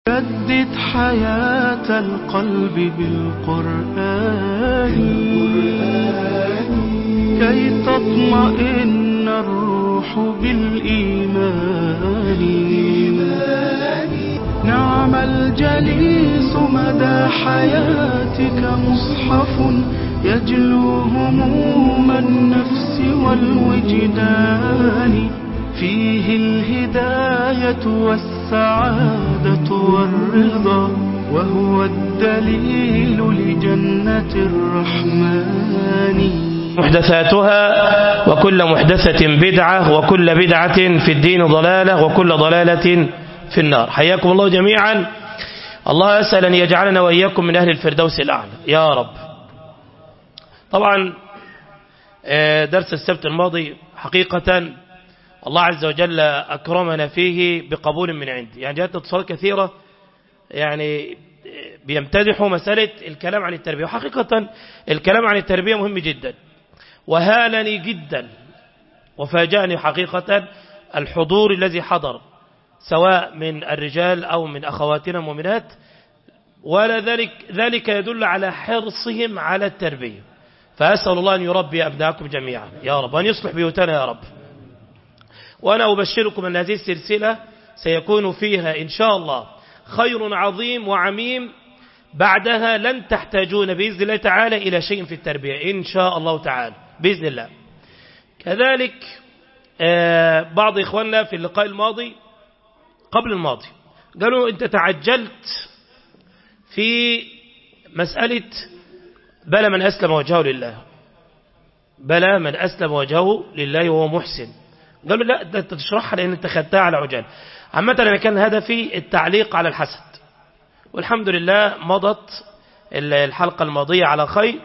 جدد حياة القلب بالقرآن كي تطمئن الروح بالإيمان نعم الجليس مدى حياتك مصحف يجلو هموم النفس والوجدان فيه الهداية والسعادة والرضا وهو الدليل لجنة الرحمن محدثاتها وكل محدثة بدعة وكل بدعة في الدين ضلالة وكل ضلالة في النار حياكم الله جميعا الله أسأل أن يجعلنا وإياكم من أهل الفردوس الأعلى يا رب طبعا درس السبت الماضي حقيقة الله عز وجل أكرمنا فيه بقبول من عنده يعني جاءت اتصالات كثيرة يعني بيمتدحوا مسألة الكلام عن التربية وحقيقة الكلام عن التربية مهم جدا وهالني جدا وفاجأني حقيقة الحضور الذي حضر سواء من الرجال أو من أخواتنا المؤمنات ولا ذلك, ذلك يدل على حرصهم على التربية فأسأل الله أن يربي أبنائكم جميعا يا رب وأن يصلح بيوتنا يا رب وأنا أبشركم أن هذه السلسلة سيكون فيها إن شاء الله خير عظيم وعميم بعدها لن تحتاجون بإذن الله تعالى إلى شيء في التربية إن شاء الله تعالى بإذن الله كذلك بعض إخواننا في اللقاء الماضي قبل الماضي قالوا أنت تعجلت في مسألة بلى من أسلم وجهه لله بلى من أسلم وجهه لله وهو محسن قالوا لا ده انت تشرحها لأن انت خدتها على عجال عامة أنا كان هدفي التعليق على الحسد والحمد لله مضت الحلقة الماضية على خير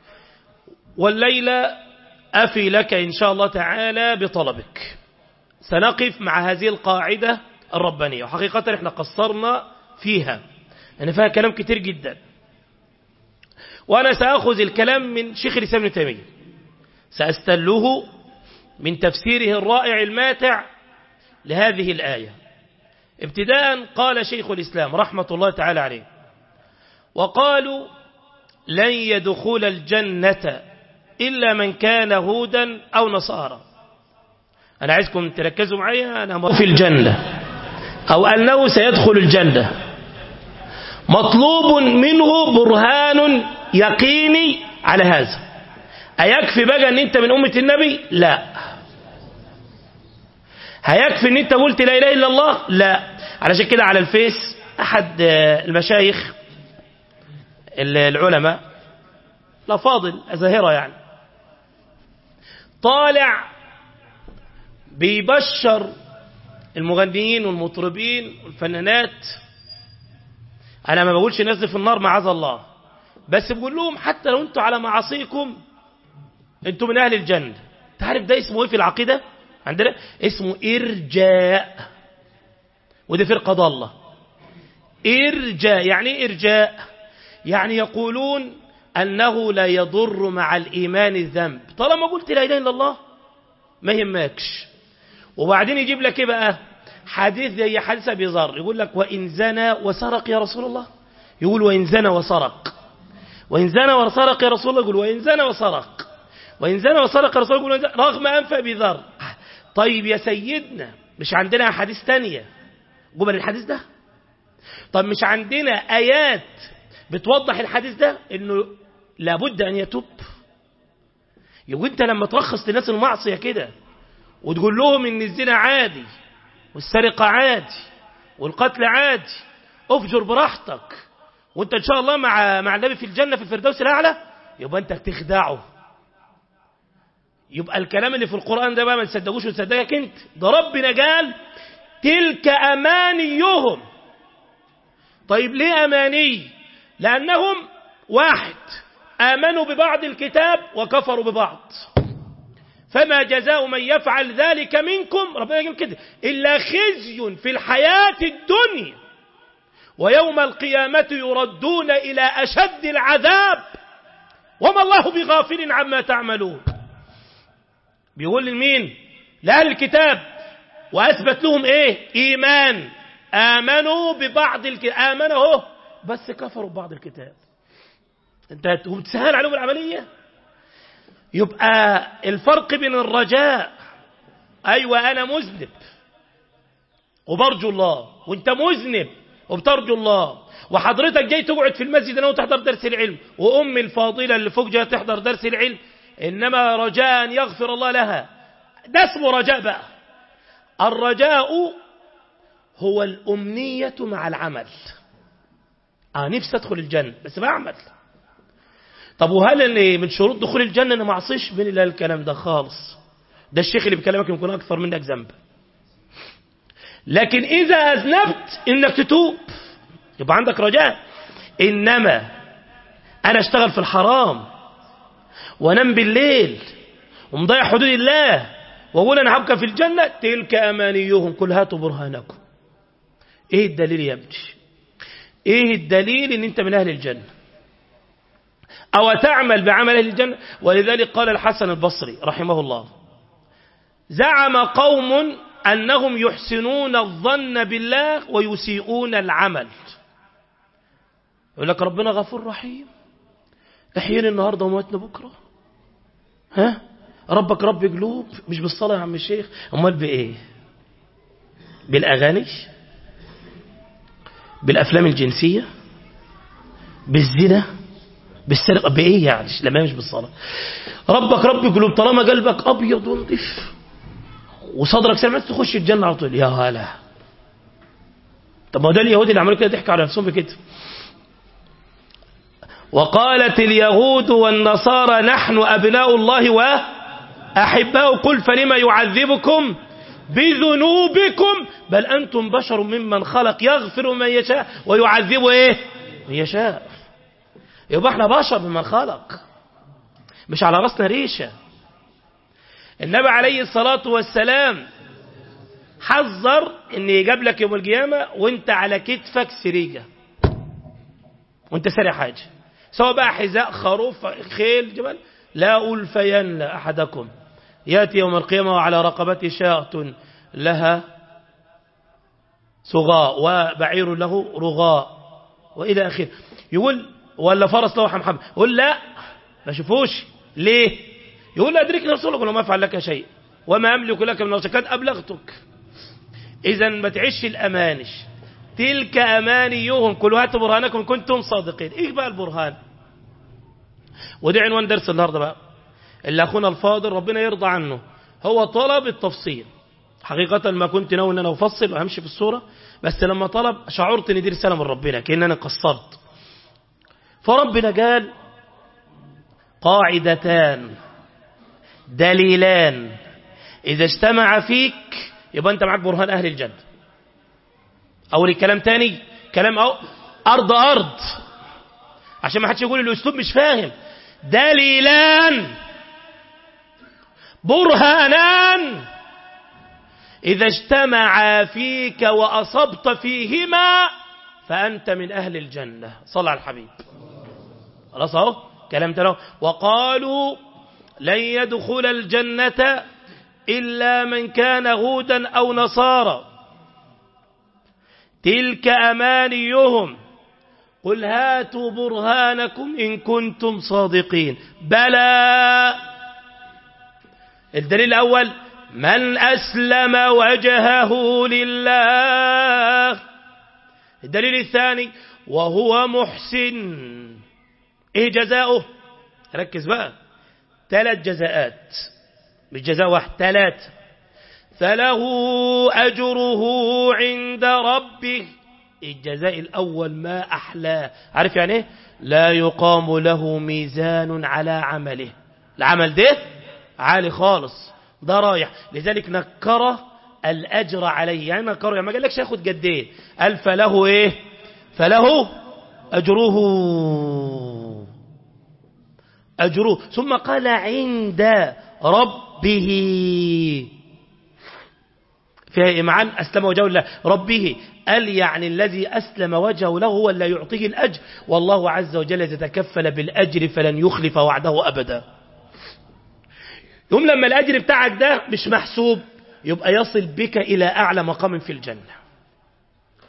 والليلة أفي لك إن شاء الله تعالى بطلبك سنقف مع هذه القاعدة الربانية وحقيقة احنا قصرنا فيها أنا فيها كلام كتير جدا وأنا سأخذ الكلام من شيخ الإسلام ابن تيمية سأستله من تفسيره الرائع الماتع لهذه الآية ابتداء قال شيخ الإسلام رحمة الله تعالى عليه وقالوا لن يدخل الجنة إلا من كان هودا أو نصارى أنا عايزكم تركزوا معي أنا في الجنة أو أنه سيدخل الجنة مطلوب منه برهان يقيني على هذا أيكفي بقى أن أنت من أمة النبي لا هيكفي أن أنت قلت لا إله إلا الله لا علشان كده على الفيس أحد المشايخ العلماء لا فاضل ظاهرة يعني طالع بيبشر المغنيين والمطربين والفنانات أنا ما بقولش ناس في النار معاذ الله بس بقول لهم حتى لو انتوا على معاصيكم انتوا من أهل الجنة تعرف ده اسمه ايه في العقيدة عندنا اسمه إرجاء وده فرقة ضالة إرجاء يعني ايه إرجاء يعني يقولون أنه لا يضر مع الإيمان الذنب طالما قلت لا إله إلا الله ما يهمكش وبعدين يجيب لك ايه بقى حديث زي حديث ابي ذر يقول لك وان زنى وسرق يا رسول الله يقول وان زنى وسرق وان زنى وسرق يا رسول الله يقول وان زنى وسرق وان زنى وسرق يا رسول الله يقول رغم انف ابي ذر طيب يا سيدنا مش عندنا احاديث ثانيه قبل الحديث ده طب مش عندنا ايات بتوضح الحديث ده انه لابد ان يتوب يقول انت لما ترخص للناس المعصيه كده وتقول لهم ان الزنا عادي والسرقة عادي والقتل عادي افجر براحتك وانت ان شاء الله مع مع النبي في الجنة في الفردوس الاعلى يبقى انت بتخدعه يبقى الكلام اللي في القرآن ده بقى ما تصدقوش وتصدقك انت ده ربنا قال تلك امانيهم طيب ليه اماني لانهم واحد امنوا ببعض الكتاب وكفروا ببعض فما جزاء من يفعل ذلك منكم ربنا يقول كده إلا خزي في الحياة الدنيا ويوم القيامة يردون إلى أشد العذاب وما الله بغافل عما تعملون بيقول لمين لأهل الكتاب وأثبت لهم إيه إيمان آمنوا ببعض الكتاب آمنوا بس كفروا ببعض الكتاب انت بتسهل عليهم العملية يبقى الفرق بين الرجاء أيوة أنا مذنب وبرجو الله وانت مذنب وبترجو الله وحضرتك جاي تقعد في المسجد انا وتحضر درس العلم وام الفاضله اللي فوق جايه تحضر درس العلم انما رجاء ان يغفر الله لها ده اسمه رجاء بقى الرجاء هو الامنيه مع العمل اه نفسي ادخل الجنه بس بعمل طب وهل اللي من شروط دخول الجنه انا ما اعصيش بين الله الكلام ده خالص ده الشيخ اللي بيكلمك يكون اكثر منك ذنب لكن اذا اذنبت انك تتوب يبقى عندك رجاء إنما أنا أشتغل في الحرام وانام بالليل ومضيع حدود الله وأقول أنا هبقى في الجنة تلك أمانيهم كل هاتوا برهانكم إيه الدليل يا ابني إيه الدليل إن أنت من أهل الجنة أو تعمل بعمل أهل الجنة ولذلك قال الحسن البصري رحمه الله زعم قوم أنهم يحسنون الظن بالله ويسيئون العمل يقول لك ربنا غفور رحيم احييني النهارده وموتنا بكره ها ربك رب قلوب مش بالصلاه يا عم الشيخ امال بايه بالاغاني بالافلام الجنسيه بالزنا بالسرقه بايه يعني لما مش بالصلاه ربك رب قلوب طالما قلبك ابيض ونضيف وصدرك سلمت تخش الجنه على طول يا هلا طب ما ده اليهود اللي عملوا كده ضحكوا على نفسهم بكده وقالت اليهود والنصارى نحن أبناء الله وأحباء قل فلما يعذبكم بذنوبكم بل أنتم بشر ممن خلق يغفر من يشاء ويعذب إيه من يشاء يبقى احنا بشر ممن خلق مش على راسنا ريشة النبي عليه الصلاة والسلام حذر ان يجاب لك يوم القيامة وانت على كتفك سريجة وانت سارع حاجة سواء بقى حذاء خروف خيل جبل لا ألفين أحدكم يأتي يوم القيامة وعلى رقبته شاة لها صغاء وبعير له رغاء وإلى آخره يقول ولا فرس له حمحم يقول لا ما شوفوش ليه يقول لا أدركني رسولك ولا ما أفعل لك شيء وما أملك لك من رشكات أبلغتك إذا ما تعيش الأمانش تلك أمانيهم كل هاتوا برهانكم كنتم صادقين إيه بقى البرهان ودي عنوان درس النهاردة بقى اللي أخونا الفاضل ربنا يرضى عنه هو طلب التفصيل حقيقة ما كنت ناوي ان انا افصل وامشي في الصورة بس لما طلب شعرت ان دي رسالة من ربنا كأن انا قصرت فربنا قال قاعدتان دليلان اذا اجتمع فيك يبقى انت معك برهان اهل الجنة اول الكلام تاني كلام أو ارض ارض عشان ما حدش يقول الاسلوب مش فاهم دليلان برهانان إذا اجتمعا فيك وأصبت فيهما فأنت من أهل الجنة صلى على الحبيب خلاص اهو كلام تلو وقالوا لن يدخل الجنة إلا من كان هودا أو نصارى تلك أمانيهم قل هاتوا برهانكم إن كنتم صادقين بلى الدليل الأول من أسلم وجهه لله الدليل الثاني وهو محسن ايه جزاؤه ركز بقى ثلاث جزاءات مش جزاء واحد ثلاث فله أجره عند ربه الجزاء الأول ما أحلاه عارف يعني ايه لا يقام له ميزان على عمله العمل ده عالي خالص ده رايح لذلك نكره الأجر عليه يعني نكره يعني ما قال لكش ياخد قد ايه قال فله ايه فله أجره أجره ثم قال عند ربه فيها إمعان أسلم وجهه لله ربه قال يعني الذي أسلم وجهه له هو اللي يعطيه الأجر والله عز وجل يتكفل بالأجر فلن يخلف وعده أبدا يوم لما الأجر بتاعك ده مش محسوب يبقى يصل بك إلى أعلى مقام في الجنة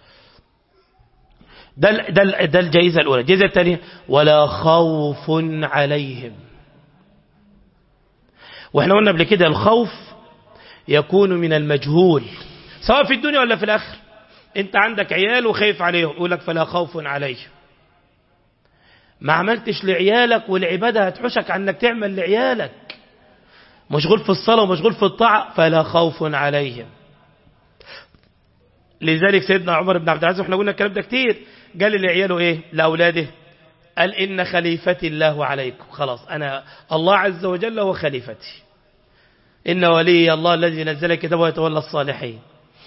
ده ده ده الجائزة الأولى الجائزة الثانية ولا خوف عليهم واحنا قلنا قبل كده الخوف يكون من المجهول سواء في الدنيا ولا في الآخر انت عندك عيال وخايف عليهم يقول لك فلا خوف عليهم ما عملتش لعيالك والعبادة هتحوشك عنك تعمل لعيالك مشغول في الصلاة ومشغول في الطاعة فلا خوف عليهم لذلك سيدنا عمر بن عبد العزيز احنا قلنا الكلام ده كتير قال لعياله ايه لأولاده قال إن خليفتي الله عليكم خلاص أنا الله عز وجل هو خليفتي إن ولي الله الذي نزل كتابه ويتولى الصالحين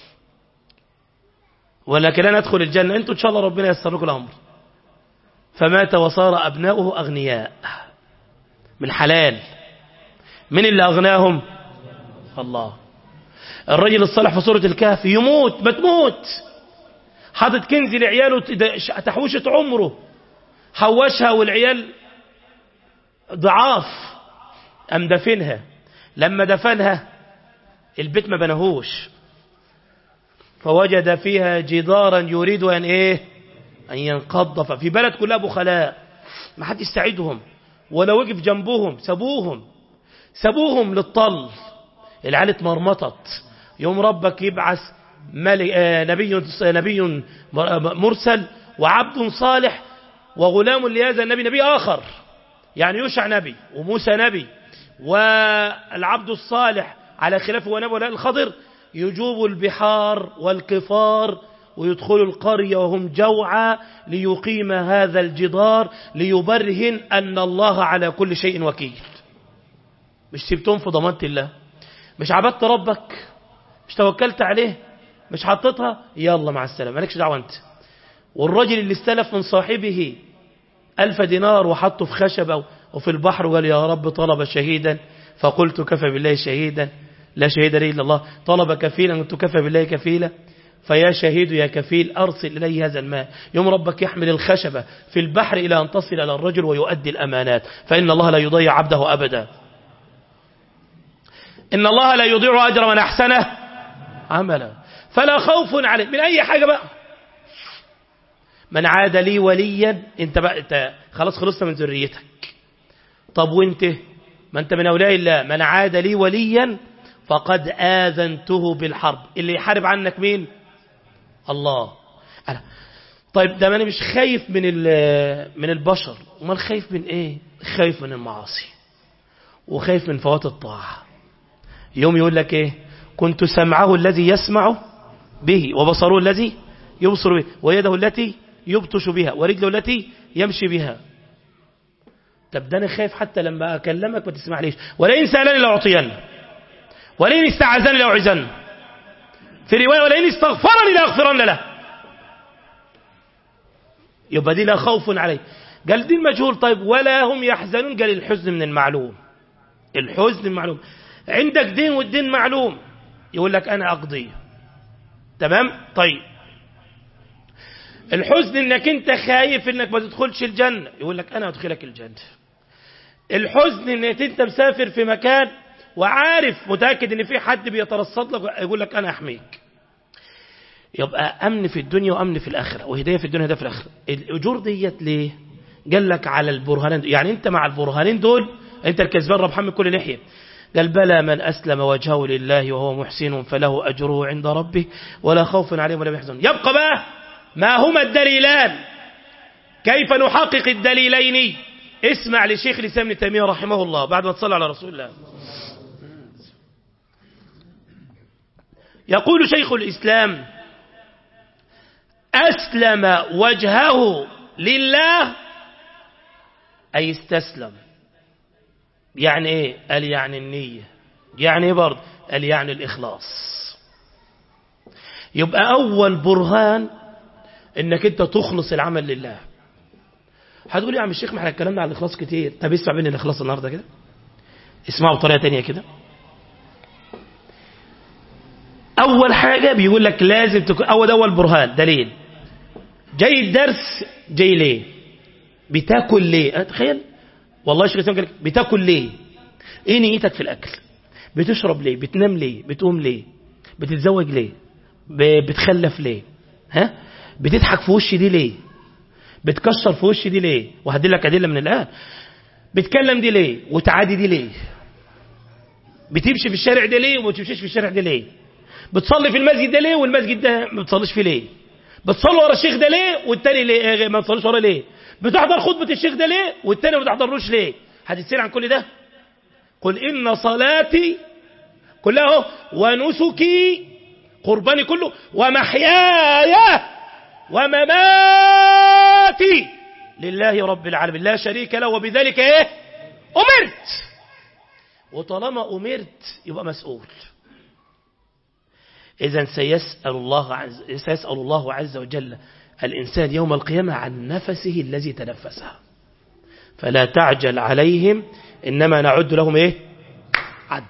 ولكن أنا أدخل الجنة أنتم إن شاء الله ربنا يسر لكم الأمر فمات وصار أبناؤه أغنياء من حلال من اللي أغناهم الله الرجل الصالح في سورة الكهف يموت ما تموت حاطط كنز لعياله تحوشة عمره حوشها والعيال ضعاف أم دفنها لما دفنها البيت ما بنهوش فوجد فيها جدارا يريد أن إيه أن ينقض ففي بلد كلها بخلاء ما حد يستعيدهم ولا وقف جنبهم سابوهم سابوهم للطل العيال اتمرمطت يوم ربك يبعث نبي نبي مرسل وعبد صالح وغلام لهذا النبي نبي آخر يعني يوشع نبي وموسى نبي والعبد الصالح على خلاف هو نبي ولا الخضر يجوب البحار والكفار ويدخلوا القرية وهم جوعى ليقيم هذا الجدار ليبرهن أن الله على كل شيء وكيل مش سبتهم في ضمانة الله مش عبدت ربك مش توكلت عليه مش حطيتها يلا مع السلامة مالكش دعوة انت والرجل اللي استلف من صاحبه ألف دينار وحطه في خشبة وفي البحر وقال يا رب طلب شهيدا فقلت كفى بالله شهيدا لا شهيد لي إلا الله طلب كفيلا قلت كفى بالله كفيلا فيا شهيد يا كفيل أرسل إليه هذا الماء يوم ربك يحمل الخشبة في البحر إلى أن تصل إلى الرجل ويؤدي الأمانات فإن الله لا يضيع عبده أبدا إن الله لا يضيع أجر من أحسنه عملا فلا خوف عليه من أي حاجة بقى من عاد لي وليا انت بقى انت خلاص خلصت من ذريتك طب وانت ما انت من أولياء الله من عاد لي وليا فقد آذنته بالحرب اللي يحارب عنك مين الله أنا. طيب ده انا مش خايف من من البشر امال خايف من ايه خايف من المعاصي وخايف من فوات الطاعه يوم يقول لك ايه كنت سمعه الذي يسمع به وبصره الذي يبصر به ويده التي يبطش بها ورجله التي يمشي بها طب ده انا خايف حتى لما اكلمك ما تسمعليش ولئن سالني لاعطين ولئن استعاذني لاعزن في روايه ولئن استغفرني لاغفرن له يبقى دي لا خوف عليه قال دي المجهول طيب ولا هم يحزنون قال الحزن من المعلوم الحزن المعلوم عندك دين والدين معلوم يقول لك أنا أقضيه تمام طيب الحزن انك انت خايف انك ما تدخلش الجنة يقول لك انا ادخلك الجنة الحزن انك انت مسافر في مكان وعارف متأكد ان في حد بيترصد لك يقول لك انا احميك يبقى امن في الدنيا وامن في الاخرة وهداية في الدنيا وهداية في الاخرة الاجور ديت ليه قال لك على البرهانين دول. يعني انت مع البرهانين دول انت الكسبان ربحان من كل ناحية قال بلى من أسلم وجهه لله وهو محسن فله أجره عند ربه ولا خوف عليهم ولا يحزن يبقى بقى ما هما الدليلان كيف نحقق الدليلين اسمع لشيخ الإسلام ابن تيمية رحمه الله بعد ما تصلى على رسول الله يقول شيخ الإسلام أسلم وجهه لله أي استسلم يعني ايه قال يعني النية يعني ايه برضه قال يعني الإخلاص يبقى أول برهان انك انت تخلص العمل لله هتقول يا عم الشيخ ما احنا اتكلمنا عن الاخلاص كتير طب اسمع مني الاخلاص النهارده كده اسمعوا بطريقه تانية كده اول حاجه بيقول لك لازم تكون اول اول برهان دليل جاي الدرس جاي ليه بتاكل ليه تخيل والله الشيخ قال بتاكل ليه ايه نيتك في الاكل بتشرب ليه بتنام ليه بتقوم ليه بتتزوج ليه بتخلف ليه ها بتضحك في وشي دي ليه بتكشر في وشي دي ليه وهدلك أدلة من الآن بتكلم دي ليه وتعادي دي ليه بتمشي في الشارع ده ليه وما بتمشيش في الشارع ده ليه بتصلي في المسجد ده ليه والمسجد ده ما بتصليش فيه ليه بتصلي ورا الشيخ ده ليه والتاني ليه ما بتصليش ورا ليه بتحضر خطبة الشيخ ده ليه والتاني ما بتحضروش ليه هتتسأل عن كل ده قل إن صلاتي كلها اهو ونسكي قرباني كله ومحياي ومماتي لله رب العالمين لا شريك له وبذلك ايه أمرت وطالما أمرت يبقى مسؤول إذا سيسأل الله عز سيسأل الله عز وجل الإنسان يوم القيامة عن نفسه الذي تنفسه فلا تعجل عليهم إنما نعد لهم إيه عد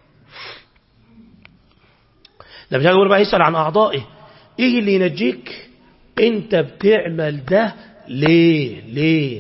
لما جاء يقول بقى يسأل عن أعضائه إيه اللي ينجيك أنت بتعمل ده ليه ليه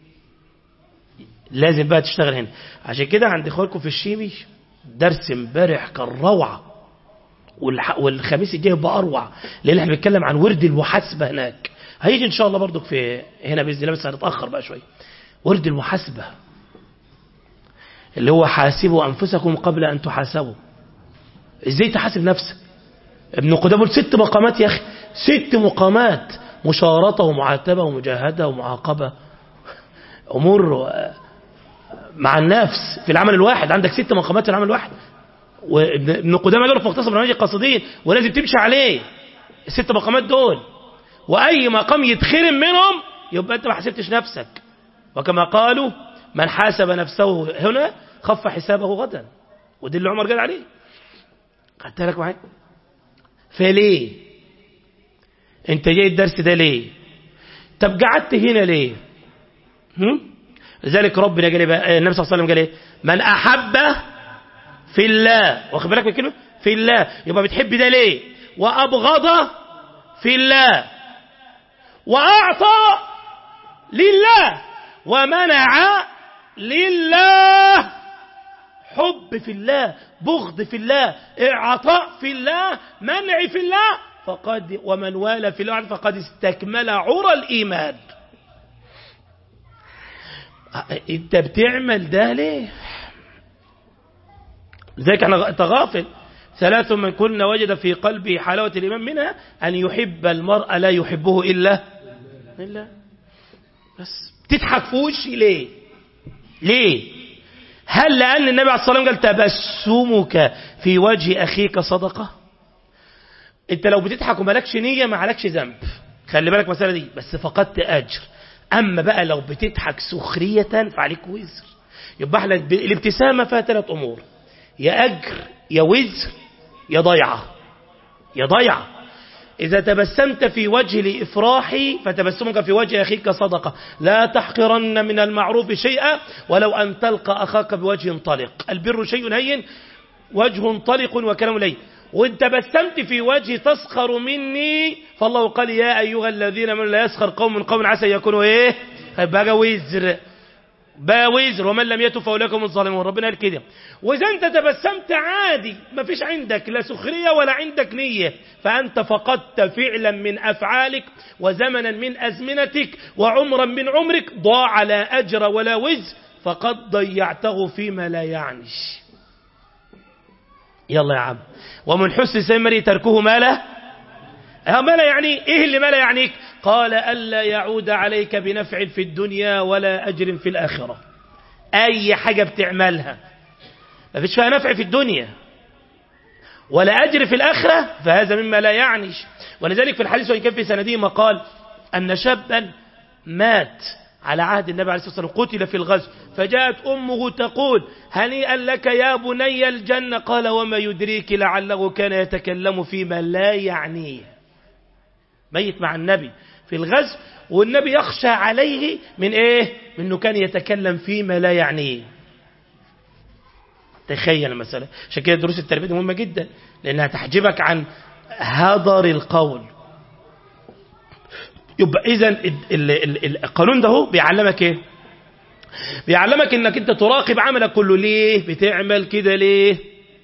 لازم بقى تشتغل هنا عشان كده عند اخوانكم في الشيبي درس امبارح كان روعه والح... والخميس الجاي يبقى اروع لان احنا بنتكلم عن ورد المحاسبه هناك هيجي ان شاء الله برضك في هنا باذن الله بس هنتاخر بقى شويه ورد المحاسبه اللي هو حاسبوا انفسكم قبل ان تحاسبوا ازاي تحاسب نفسك ابن قدامه ست مقامات يا اخي ست مقامات مشارطه ومعاتبه ومجاهده ومعاقبه امور مع النفس في العمل الواحد عندك ست مقامات في العمل الواحد وابن قدامه قالوا في مختصر برنامج القاصدين ولازم تمشي عليه الست مقامات دول واي مقام يتخرم منهم يبقى انت ما حسبتش نفسك وكما قالوا من حاسب نفسه هنا خف حسابه غدا ودي اللي عمر قال عليه خدت لك معايا فليه انت جاي الدرس ده ليه طب قعدت هنا ليه هم؟ لذلك ربنا قال بقى النبي صلى الله عليه وسلم قال ايه من احب في الله واخد بالك من كلمه في الله يبقى بتحب ده ليه وابغض في الله واعطى لله ومنع لله حب في الله بغض في الله اعطاء في الله منع في الله فقد ومن والى في الله فقد استكمل عرى الايمان انت بتعمل ده ليه لذلك احنا تغافل ثلاث من كنا وجد في قلبه حلاوة الإيمان منها أن يحب المرء لا يحبه إلا إلا بس تضحك في وشي ليه ليه هل لأن النبي عليه الصلاة والسلام قال تبسمك في وجه أخيك صدقة انت لو بتضحك ومالكش نية ما عليكش ذنب خلي بالك مسألة دي بس فقدت أجر أما بقى لو بتضحك سخرية فعليك وزر يبقى احنا الابتسامة فيها ثلاث أمور يا أجر يا وزر يا ضيعة يا ضيعة إذا تبسمت في وجه الإفراح فتبسمك في وجه أخيك صدقة لا تحقرن من المعروف شيئا ولو أن تلقى أخاك بوجه طلق البر شيء هين وجه طلق وكلام لين وانت تبسمت في وجه تسخر مني فالله قال يا أيها الذين من لا يسخر قوم من قوم عسى يكونوا إيه بقى وزر بقى وزر ومن لم يتب فأولئك هم الظالمون ربنا قال كده وإذا أنت تبسمت عادي ما فيش عندك لا سخرية ولا عندك نية فأنت فقدت فعلا من أفعالك وزمنا من أزمنتك وعمرا من عمرك ضاع لا أجر ولا وزر فقد ضيعته فيما لا يعنيش يلا يا عم ومن حسن سمري تركه ما لا ما لا يعني ايه اللي ما لا يعنيك قال ألا يعود عليك بنفع في الدنيا ولا أجر في الآخرة أي حاجة بتعملها ما فيش فيها نفع في الدنيا ولا أجر في الآخرة فهذا مما لا يعنيش ولذلك في الحديث وإن كان في سنده مقال أن شابا مات على عهد النبي عليه الصلاة والسلام قتل في الغزو فجاءت أمه تقول هنيئا لك يا بني الجنة قال وما يدريك لعله كان يتكلم فيما لا يعنيه ميت مع النبي في الغزو والنبي يخشى عليه من ايه من انه كان يتكلم فيما لا يعنيه تخيل المسألة عشان كده دروس التربية دي مهمة جدا لأنها تحجبك عن هدر القول يبقى إذا القانون ده هو بيعلمك إيه بيعلمك إنك أنت تراقب عملك كله ليه بتعمل كده ليه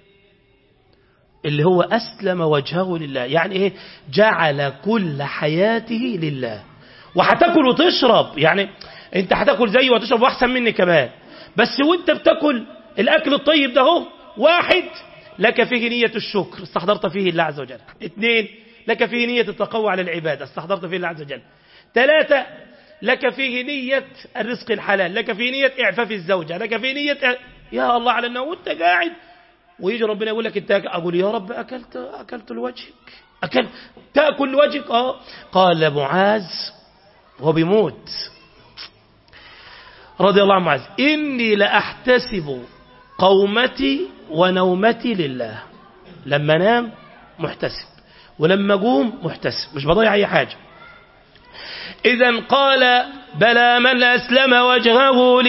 اللي هو أسلم وجهه لله يعني إيه جعل كل حياته لله وهتاكل وتشرب يعني انت هتاكل زيي وتشرب واحسن مني كمان بس وانت بتاكل الاكل الطيب ده هو واحد لك فيه نية الشكر استحضرت فيه الله عز وجل اثنين لك فيه نية التقوى على العبادة استحضرت فيه الله عز وجل ثلاثة لك فيه نية الرزق الحلال لك فيه نية إعفاف الزوجة لك فيه نية يا الله على النوم وانت قاعد ويجي ربنا يقول لك انت اقول يا رب اكلت اكلت لوجهك اكل تاكل لوجهك اه قال معاذ وهو بيموت رضي الله عن معاذ اني لاحتسب قومتي ونومتي لله لما نام محتسب ولما قوم محتسب مش بضيع اي حاجه إذا قال بلى من أسلم وجهه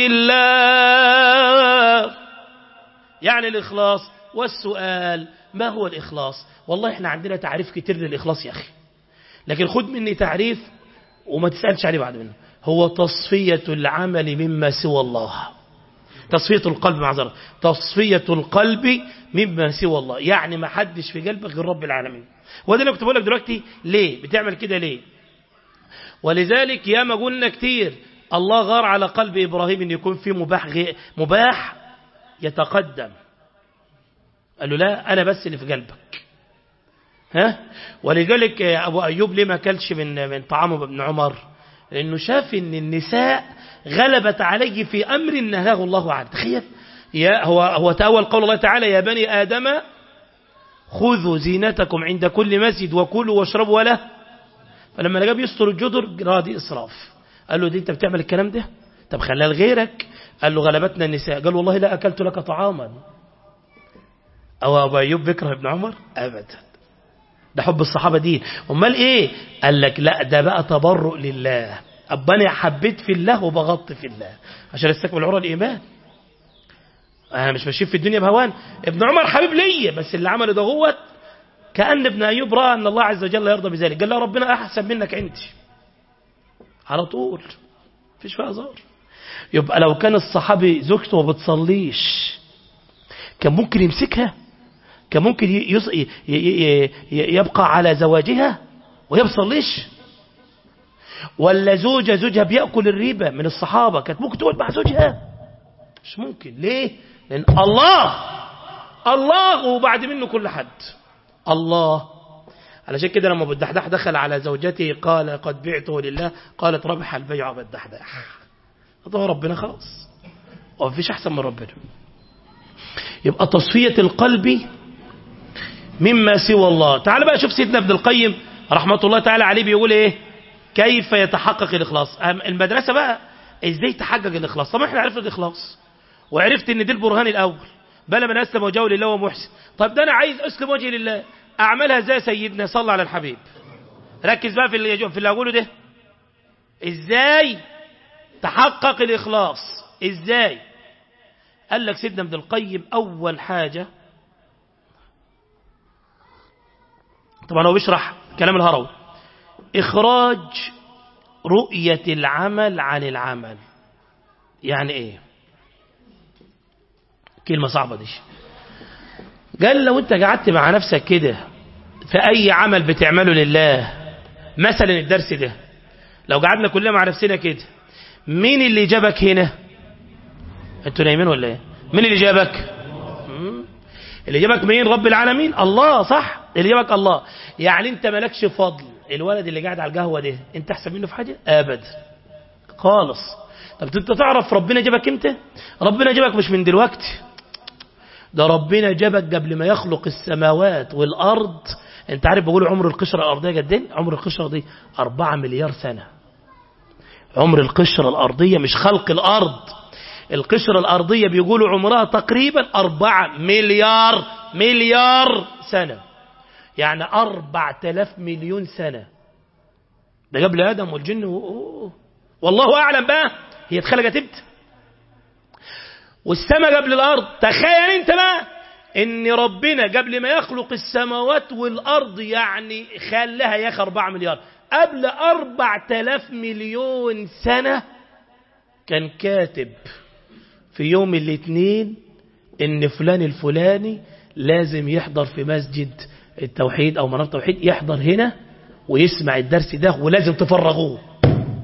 لله يعني الإخلاص والسؤال ما هو الإخلاص والله إحنا عندنا تعريف كتير للإخلاص يا أخي لكن خد مني تعريف وما تسألش عليه بعد منه هو تصفية العمل مما سوى الله تصفية القلب معذرة تصفية القلب مما سوى الله يعني ما حدش في قلبك غير رب العالمين وده اللي كنت بقول لك دلوقتي ليه بتعمل كده ليه ولذلك يا ما قلنا كتير الله غار على قلب إبراهيم أن يكون فيه مباح, غي... مباح يتقدم قال له لا أنا بس اللي في قلبك ها ولذلك أبو أيوب ليه ما كلش من, من طعامه ابن عمر لأنه شاف أن النساء غلبت عليه في أمر نهاه الله عنه تخيل يا هو, هو تأول قول الله تعالى يا بني آدم خذوا زينتكم عند كل مسجد وكلوا واشربوا ولا فلما لقى بيستر الجدر راضي إسراف قال له دي انت بتعمل الكلام ده طب خليها لغيرك قال له غلبتنا النساء قال والله لا أكلت لك طعاما أو أبو أيوب بكره ابن عمر أبدا ده حب الصحابة دي امال إيه قال لك لا ده بقى تبرؤ لله أبا أنا حبيت في الله وبغضت في الله عشان استكمل عرى الإيمان أنا مش ماشيين في الدنيا بهوان ابن عمر حبيب ليا بس اللي عمله ده هو كأن ابن أيوب رأى أن الله عز وجل يرضى بذلك قال له ربنا أحسن منك أنت على طول فيش فيها هزار يبقى لو كان الصحابي زوجته ما بتصليش كان ممكن يمسكها كان ممكن يص... ي... ي... يبقى على زواجها وهي بتصليش ولا زوجة زوجها بيأكل الريبة من الصحابة كانت ممكن تقعد مع زوجها مش ممكن ليه لأن الله الله وبعد منه كل حد الله علشان كده لما بالدحداح دخل على زوجته قال قد بعته لله قالت ربح البيع بالدحداح هذا ربنا خلاص ومفيش أحسن من ربنا يبقى تصفية القلب مما سوى الله تعال بقى شوف سيدنا ابن القيم رحمة الله تعالى عليه بيقول ايه كيف يتحقق الإخلاص المدرسة بقى ازاي تحقق الإخلاص طب احنا عرفنا الإخلاص وعرفت ان دي البرهان الأول بلى من أسلم وجهه لله ومحسن طب ده أنا عايز أسلم وجهي لله أعملها ازاي سيدنا صلى على الحبيب ركز بقى في اللي, في اللي أقوله ده ازاي تحقق الإخلاص ازاي قال لك سيدنا ابن القيم أول حاجة طبعا هو بيشرح كلام الهروي إخراج رؤية العمل عن العمل يعني إيه كلمة صعبة دي قال لو أنت قعدت مع نفسك كده في أي عمل بتعمله لله مثلا الدرس ده لو قعدنا كلنا مع نفسنا كده مين اللي جابك هنا انتوا نايمين ولا ايه مين اللي جابك اللي جابك مين رب العالمين الله صح اللي جابك الله يعني انت مالكش فضل الولد اللي قاعد على القهوه ده انت احسن منه في حاجه ابدا خالص طب انت تعرف ربنا جابك امتى ربنا جابك مش من دلوقتي ده ربنا جابك قبل ما يخلق السماوات والارض انت عارف بقول عمر القشره الارضيه قد ايه عمر القشره دي 4 مليار سنه عمر القشره الارضيه مش خلق الارض القشرة الأرضية بيقولوا عمرها تقريبا أربعة مليار مليار سنة يعني أربع تلاف مليون سنة ده قبل آدم والجن و... والله أعلم بقى هي اتخلقت امتى والسماء قبل الأرض تخيل انت بقى ان ربنا قبل ما يخلق السماوات والأرض يعني خلاها يا أخي أربعة مليار قبل أربع تلاف مليون سنة كان كاتب في يوم الاثنين ان فلان الفلاني لازم يحضر في مسجد التوحيد او منار التوحيد يحضر هنا ويسمع الدرس ده ولازم تفرغوه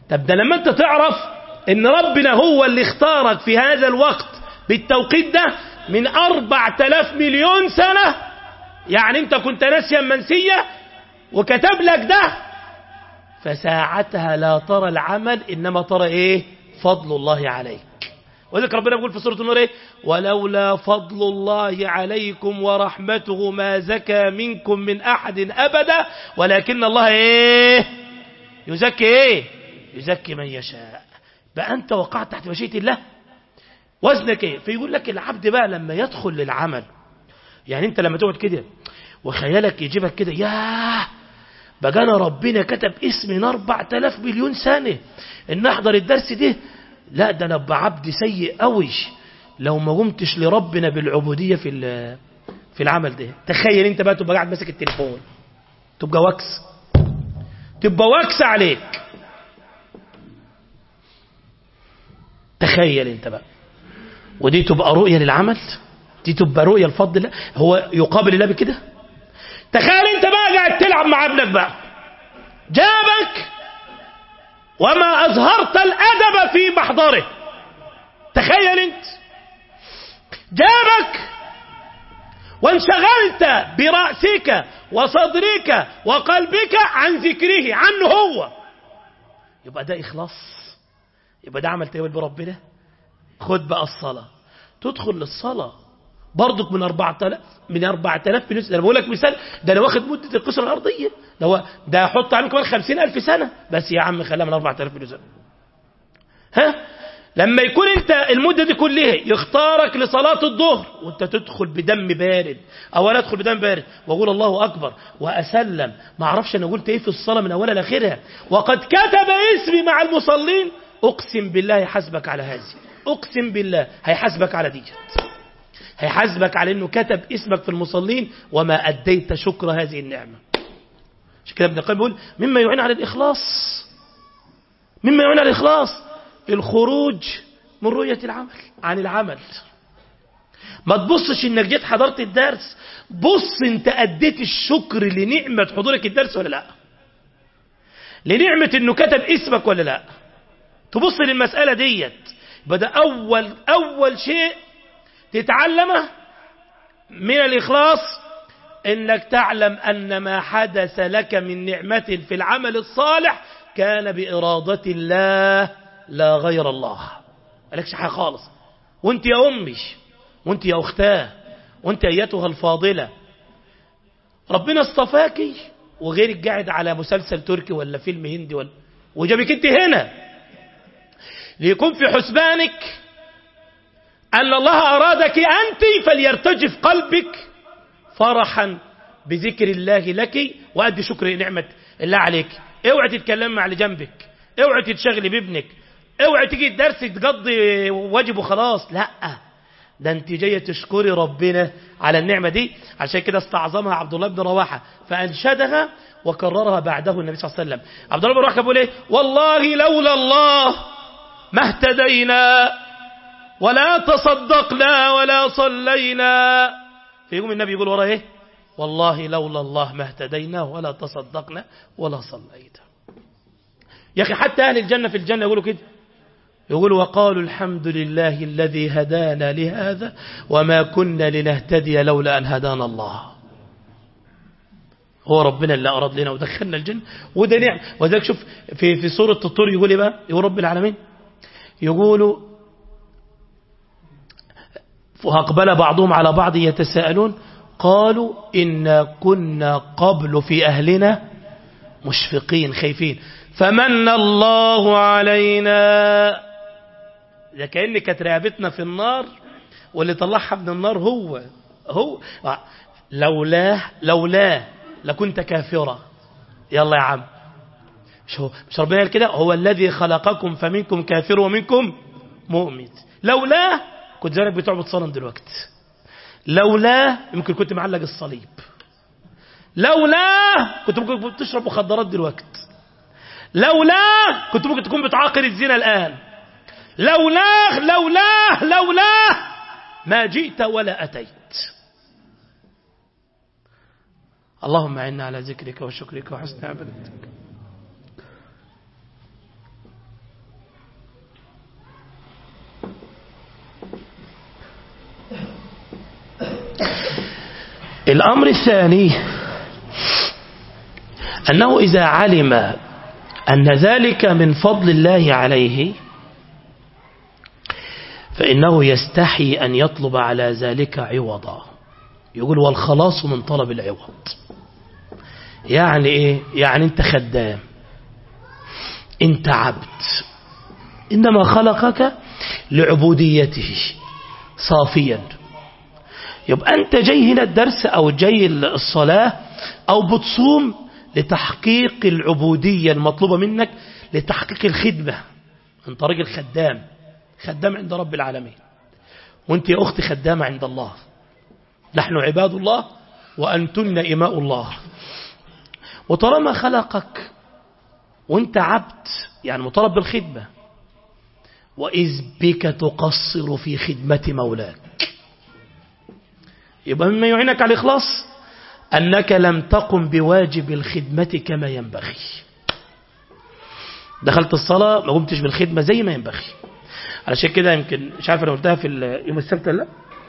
طب ده لما انت تعرف ان ربنا هو اللي اختارك في هذا الوقت بالتوقيت ده من أربع تلاف مليون سنة يعني انت كنت ناسيا منسية وكتب لك ده فساعتها لا ترى العمل إنما ترى إيه فضل الله عليك وذلك ربنا يقول في سورة النور إيه ولولا فضل الله عليكم ورحمته ما زكى منكم من أحد أبدا ولكن الله إيه يزكي إيه يزكي من يشاء بقى أنت وقعت تحت مشيئة الله وزنك إيه فيقول لك العبد بقى لما يدخل للعمل يعني أنت لما تقعد كده وخيالك يجيبك كده ياه بقى أنا ربنا كتب اسمي من أربع تلاف مليون سنة إن أحضر الدرس ده لا ده أنا أبقى عبد سيء قوي لو ما قمتش لربنا بالعبودية في في العمل ده تخيل أنت بقى تبقى قاعد ماسك التليفون تبقى وكس تبقى وكس عليك تخيل أنت بقى ودي تبقى رؤية للعمل دي تبقى رؤية لفضل الله هو يقابل الله بكده تخيل انت بقى قاعد تلعب مع ابنك بقى جابك وما أظهرت الأدب في محضره تخيل انت جابك وانشغلت برأسك وصدرك وقلبك عن ذكره عنه هو يبقى ده إخلاص يبقى ده عمل تقبل بربنا خد بقى الصلاة تدخل للصلاة برضك من 4000 من 4000 بنسبة انا بقول لك مثال ده انا واخد مده القشره الارضيه ده هو ده احط عليه كمان 50000 سنه بس يا عم خليها من 4000 بنسبة ها لما يكون انت المده دي كلها يختارك لصلاه الظهر وانت تدخل بدم بارد او انا ادخل بدم بارد واقول الله اكبر واسلم ما اعرفش انا قلت ايه في الصلاه من اولها لاخرها وقد كتب اسمي مع المصلين اقسم بالله يحاسبك على هذه اقسم بالله هيحاسبك على ديت هيحاسبك على انه كتب اسمك في المصلين وما اديت شكر هذه النعمه عشان كده ابن القيم بيقول مما يعين على الاخلاص مما يعين على الاخلاص الخروج من رؤيه العمل عن العمل ما تبصش انك جيت حضرت الدرس بص انت اديت الشكر لنعمه حضورك الدرس ولا لا لنعمه انه كتب اسمك ولا لا تبص للمساله ديت بدا اول اول شيء تتعلمه من الإخلاص إنك تعلم أن ما حدث لك من نعمة في العمل الصالح كان بإرادة الله لا غير الله مالكش حاجة خالص وانت يا أمي وانت يا أختاه وانت أيتها الفاضلة ربنا اصطفاكي وغيرك قاعد على مسلسل تركي ولا فيلم هندي ولا وجابك انت هنا ليكون في حسبانك أن الله أرادك أنت فليرتجف قلبك فرحا بذكر الله لك وأدي شكر نعمة الله عليك اوعي تتكلم مع اللي جنبك اوعي تتشغلي بابنك اوعي تيجي الدرس تقضي واجب وخلاص لا ده انت جايه تشكري ربنا على النعمه دي عشان كده استعظمها عبد الله بن رواحه فانشدها وكررها بعده النبي صلى الله عليه وسلم عبد الله بن رواحه بيقول ايه والله لولا الله ما اهتدينا ولا تصدقنا ولا صلينا فيقوم النبي يقول ورا ايه والله لولا الله ما اهتدينا ولا تصدقنا ولا صلينا يا اخي حتى اهل الجنه في الجنه يقولوا كده يقولوا وقالوا الحمد لله الذي هدانا لهذا وما كنا لنهتدي لولا ان هدانا الله هو ربنا اللي اراد لنا ودخلنا الجنه وده نعم وذلك شوف في في سوره الطور يقول ايه بقى يقول رب العالمين يقولوا فأقبل بعضهم على بعض يتساءلون قالوا إنا كنا قبل في أهلنا مشفقين خايفين فمن الله علينا ده كأن كانت رقبتنا في النار واللي طلعها من النار هو هو لولاه لولاه لكنت كافرا يلا يا عم مش هو مش ربنا قال كده هو الذي خلقكم فمنكم كافر ومنكم مؤمن لولاه كنت زيك بتعبد صنم دلوقتي لولا يمكن كنت معلق الصليب لولا كنت ممكن تشرب مخدرات دلوقتي لولا كنت ممكن تكون بتعاقر الزنا الآن لولا لولا لولا ما جئت ولا أتيت اللهم عنا على ذكرك وشكرك وحسن عبادتك الأمر الثاني أنه إذا علم أن ذلك من فضل الله عليه فإنه يستحي أن يطلب على ذلك عوضا يقول والخلاص من طلب العوض يعني إيه يعني أنت خدام أنت عبد إنما خلقك لعبوديته صافيا يبقى أنت جاي هنا الدرس أو جاي الصلاة أو بتصوم لتحقيق العبودية المطلوبة منك لتحقيق الخدمة من طريق الخدام خدام عند رب العالمين وانت يا أختي خدامة عند الله نحن عباد الله وأنتن إماء الله وطالما خلقك وانت عبد يعني مطالب بالخدمة وإذ بك تقصر في خدمة مولاك يبقى مما يعينك على الإخلاص أنك لم تقم بواجب الخدمة كما ينبغي دخلت الصلاة ما قمتش بالخدمة زي ما ينبغي علشان كده يمكن مش عارف انا قلتها في يوم السبت ولا لا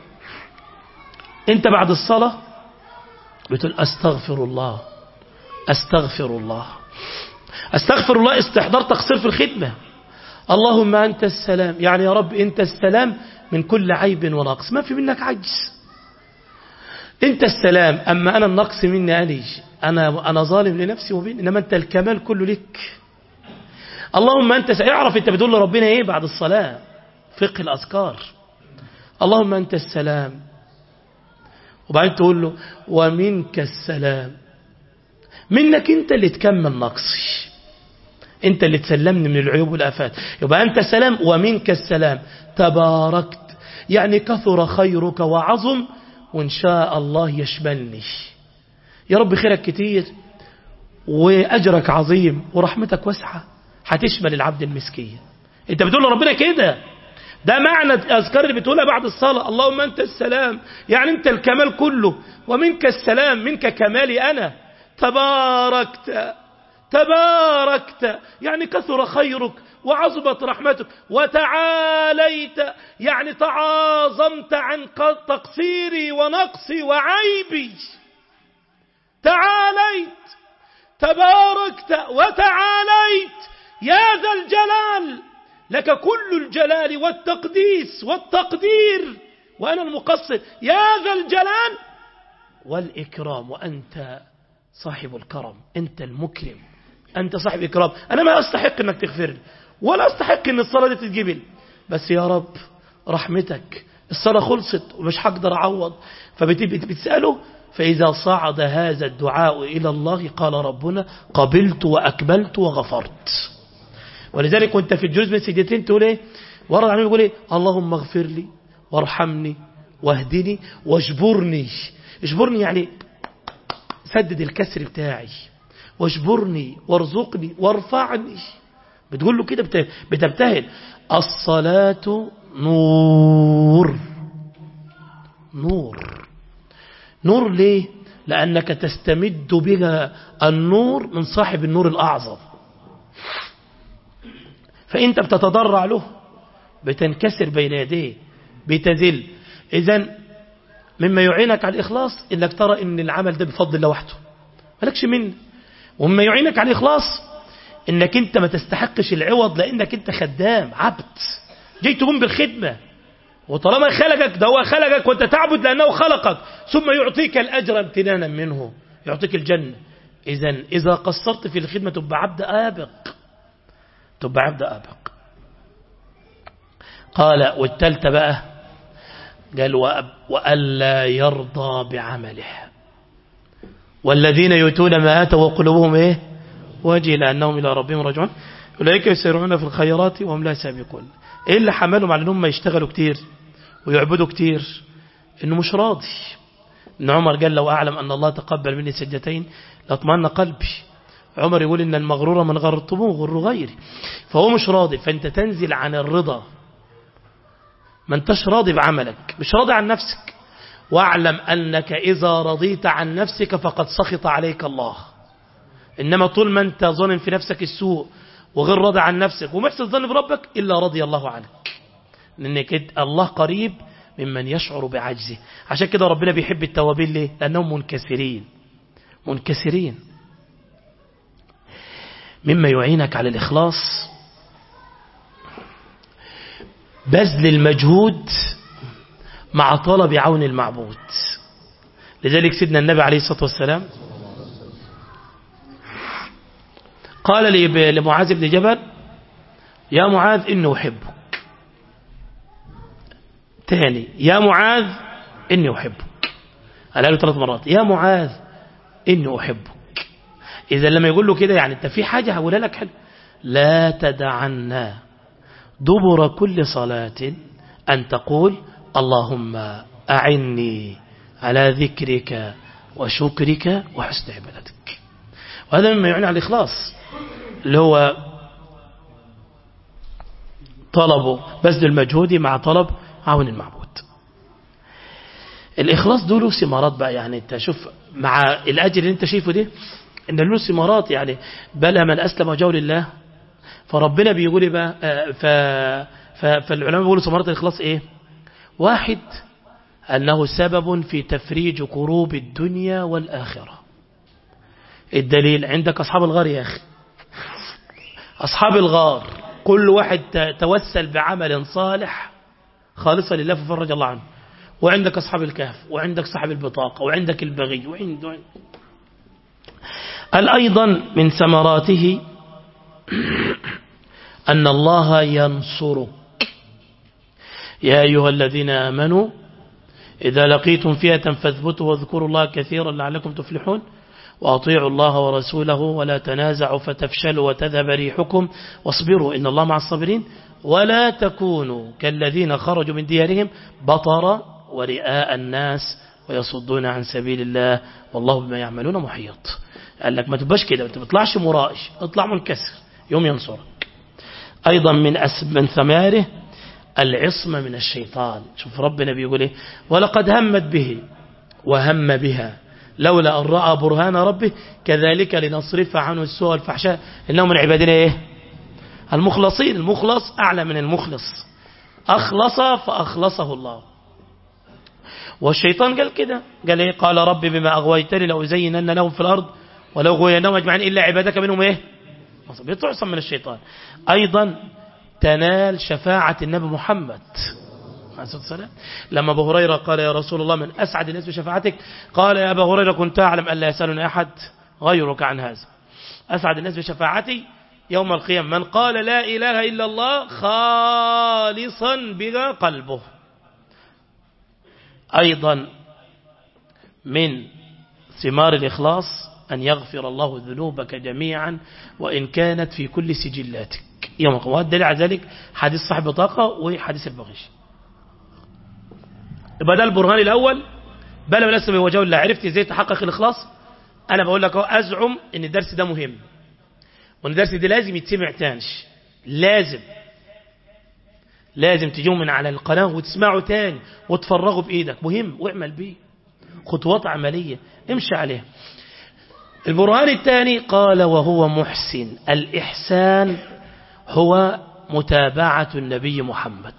انت بعد الصلاة بتقول استغفر الله استغفر الله استغفر الله استحضار تقصير في الخدمة اللهم أنت السلام يعني يا رب أنت السلام من كل عيب ونقص ما في منك عجز أنت السلام أما أنا النقص مني أني أنا, أنا ظالم لنفسي وبين إنما أنت الكمال كله لك اللهم أنت سيعرف أنت بتقول لربنا إيه بعد الصلاة فقه الأذكار اللهم أنت السلام وبعدين تقول له ومنك السلام منك أنت اللي تكمل نقصي أنت اللي تسلمني من العيوب والآفات يبقى أنت سلام ومنك السلام تباركت يعني كثر خيرك وعظم وإن شاء الله يشملني يا رب خيرك كتير وأجرك عظيم ورحمتك واسعة هتشمل العبد المسكين انت بتقول لربنا كده ده معنى الأذكار اللي بتقولها بعد الصلاة اللهم أنت السلام يعني أنت الكمال كله ومنك السلام منك كمالي أنا تباركت تباركت يعني كثر خيرك وعظمت رحمتك وتعاليت يعني تعاظمت عن تقصيري ونقصي وعيبي تعاليت تباركت وتعاليت يا ذا الجلال لك كل الجلال والتقديس والتقدير وأنا المقصر يا ذا الجلال والإكرام وأنت صاحب الكرم أنت المكرم أنت صاحب إكرام أنا ما أستحق أنك تغفر لي ولا أستحق أن الصلاة دي تتجبل بس يا رب رحمتك الصلاة خلصت ومش هقدر أعوض فبتسأله فإذا صعد هذا الدعاء إلى الله قال ربنا قبلت وأكملت وغفرت ولذلك وانت في الجزء من سجدتين تقول ايه ورد عنه يقول ايه اللهم اغفر لي وارحمني واهدني واجبرني اجبرني يعني سدد الكسر بتاعي واجبرني وارزقني وارفعني بتقول له كده بتبتهل الصلاة نور نور نور ليه لأنك تستمد بها النور من صاحب النور الأعظم فأنت بتتضرع له بتنكسر بين يديه بتذل إذا مما يعينك على الإخلاص إنك ترى إن العمل ده بفضل الله وحده مالكش منه ومما يعينك على الإخلاص إنك أنت ما تستحقش العوض لأنك أنت خدام عبد جاي تقوم بالخدمة وطالما خلقك ده هو خلقك وانت تعبد لأنه خلقك ثم يعطيك الأجر امتنانا منه يعطيك الجنة إذا إذا قصرت في الخدمة تبقى عبد آبق تبقى عبد آبق قال والتالتة بقى قال وألا يرضى بعمله والذين يؤتون ما آتوا وقلوبهم إيه وجل أنهم إلى ربهم راجعون أولئك يسيرون في الخيرات وهم لا سابقون إيه اللي حملهم على أنهم يشتغلوا كتير ويعبدوا كتير إنه مش راضي إن عمر قال لو أعلم أن الله تقبل مني سجدتين لاطمأن قلبي عمر يقول إن المغرور من غررتموه غر غيري فهو مش راضي فأنت تنزل عن الرضا ما انتش راضي بعملك مش راضي عن نفسك واعلم أنك إذا رضيت عن نفسك فقد سخط عليك الله إنما طول ما أنت ظن في نفسك السوء وغير راضي عن نفسك ومحسن الظن بربك إلا رضي الله عنك لأنك الله قريب ممن يشعر بعجزه عشان كده ربنا بيحب التوابين ليه لأنهم منكسرين منكسرين مما يعينك على الإخلاص بذل المجهود مع طلب عون المعبود لذلك سيدنا النبي عليه الصلاة والسلام قال لي لمعاذ بن جبل يا معاذ إني أحبك تاني يا معاذ إني أحبك قال له ثلاث مرات يا معاذ إني أحبك إذا لما يقول له كده يعني أنت في حاجة هقولها لك حلو لا تدعنا دبر كل صلاة أن تقول اللهم أعني على ذكرك وشكرك وحسن عبادتك وهذا مما يعني على الإخلاص اللي هو طلبه بذل المجهود مع طلب عون المعبود الإخلاص دول ثمارات بقى يعني انت شوف مع الأجر اللي انت شايفه ده ان له ثمارات يعني بلى من أسلم وجه لله فربنا بيقول بقى ف فالعلماء بيقولوا ثمرات الإخلاص ايه واحد أنه سبب في تفريج كروب الدنيا والآخرة الدليل عندك أصحاب الغار يا أخي أصحاب الغار كل واحد توسل بعمل صالح خالصا لله ففرج الله عنه وعندك أصحاب الكهف وعندك صاحب البطاقة وعندك البغي وعند قال أيضا من ثمراته أن الله ينصرك يا أيها الذين آمنوا إذا لقيتم فئة فاثبتوا واذكروا الله كثيرا لعلكم تفلحون وأطيعوا الله ورسوله ولا تنازعوا فتفشلوا وتذهب ريحكم واصبروا إن الله مع الصابرين ولا تكونوا كالذين خرجوا من ديارهم بطرا ورئاء الناس ويصدون عن سبيل الله والله بما يعملون محيط قال لك ما تبقاش كده ما تطلعش مرائش اطلع منكسر يوم ينصرك أيضا من أسب من ثماره العصمة من الشيطان شوف ربنا بيقول ايه ولقد همت به وهم بها لولا أن رأى برهان ربه كذلك لنصرف عنه السوء والفحشاء إنه من عبادنا إيه المخلصين المخلص أعلى من المخلص أخلص فأخلصه الله والشيطان قال كده قال إيه قال ربي بما أغويتني لو زينن لهم في الأرض ولو غويناهم أجمعين إلا عبادك منهم إيه بتعصم من الشيطان أيضا تنال شفاعة النبي محمد لما أبو هريرة قال يا رسول الله من أسعد الناس بشفاعتك قال يا أبا هريرة كنت أعلم أن لا يسألني أحد غيرك عن هذا أسعد الناس بشفاعتي يوم القيامة من قال لا إله إلا الله خالصا بها قلبه أيضا من ثمار الإخلاص أن يغفر الله ذنوبك جميعا وإن كانت في كل سجلاتك يوم القيامة والدليل على ذلك حديث صاحب بطاقة وحديث البغيش يبقى ده البرهان الأول بلا من أسمي وجه الله عرفت ازاي تحقق الإخلاص أنا بقول لك أزعم أن الدرس ده مهم وأن الدرس ده لازم يتسمع تانش لازم لازم تجوا من على القناة وتسمعه تاني وتفرغه بإيدك مهم واعمل بيه خطوات عملية امشي عليها البرهان الثاني قال وهو محسن الإحسان هو متابعة النبي محمد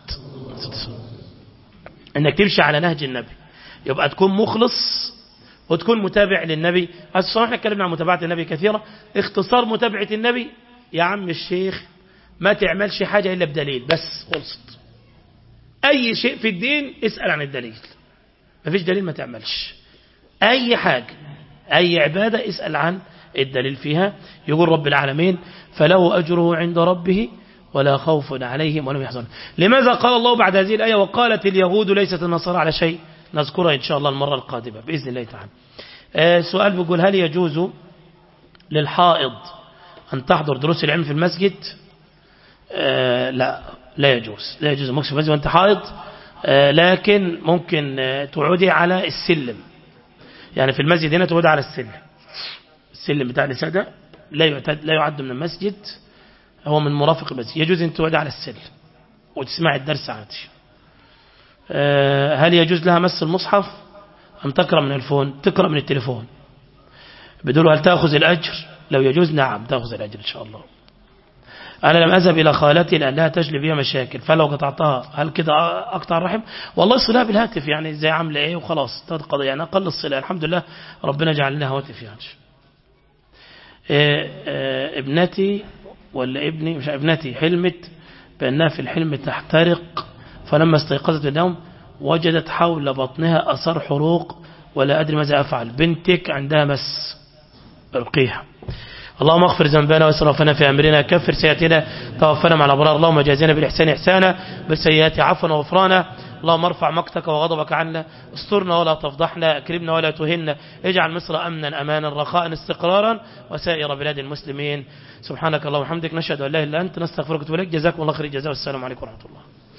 انك تمشي على نهج النبي يبقى تكون مخلص وتكون متابع للنبي الصراحة احنا اتكلمنا عن متابعة النبي كثيرا اختصار متابعة النبي يا عم الشيخ ما تعملش حاجة إلا بدليل بس خلصت أي شيء في الدين اسأل عن الدليل ما فيش دليل ما تعملش أي حاجة أي عبادة اسأل عن الدليل فيها يقول رب العالمين فله أجره عند ربه ولا خوف عليهم ولا يحزنون لماذا قال الله بعد هذه الآية وقالت اليهود ليست النصارى على شيء نذكرها إن شاء الله المرة القادمة بإذن الله تعالى آه سؤال بيقول هل يجوز للحائض أن تحضر دروس العلم في المسجد آه لا لا يجوز لا يجوز مكسب المسجد وانت حائض آه لكن ممكن آه تعودي على السلم يعني في المسجد هنا تعودي على السلم السلم بتاع الإسادة لا يعتد لا يعد من المسجد هو من مرافق المسجد يجوز أن تعودي على السلم وتسمع الدرس عادي هل يجوز لها مس المصحف أم تقرأ من الفون تقرأ من التليفون بدون هل تأخذ الأجر لو يجوز نعم تأخذ الأجر إن شاء الله أنا لم أذهب إلى خالتي لأنها تجلي بها مشاكل فلو قطعتها هل كده أقطع الرحم والله صلها بالهاتف يعني ازاي عامله إيه وخلاص تقضي يعني أقل الصلة الحمد لله ربنا جعل لها هاتف يعني إيه إيه ابنتي ولا ابني مش ابنتي حلمت بأنها في الحلم تحترق فلما استيقظت من النوم وجدت حول بطنها أثر حروق ولا أدري ماذا أفعل بنتك عندها مس ارقيها اللهم اغفر ذنبنا واسرافنا في امرنا كفر سيئاتنا توفنا مع الابرار اللهم جازنا بالاحسان احسانا بالسيئات عفوا وغفرانا اللهم ارفع مقتك وغضبك عنا استرنا ولا تفضحنا اكرمنا ولا تهنا اجعل مصر امنا امانا رخاء استقرارا وسائر بلاد المسلمين سبحانك اللهم وبحمدك نشهد ان لا اله الا انت نستغفرك ونتوب اليك جزاكم الله خير الجزاء والسلام عليكم ورحمه الله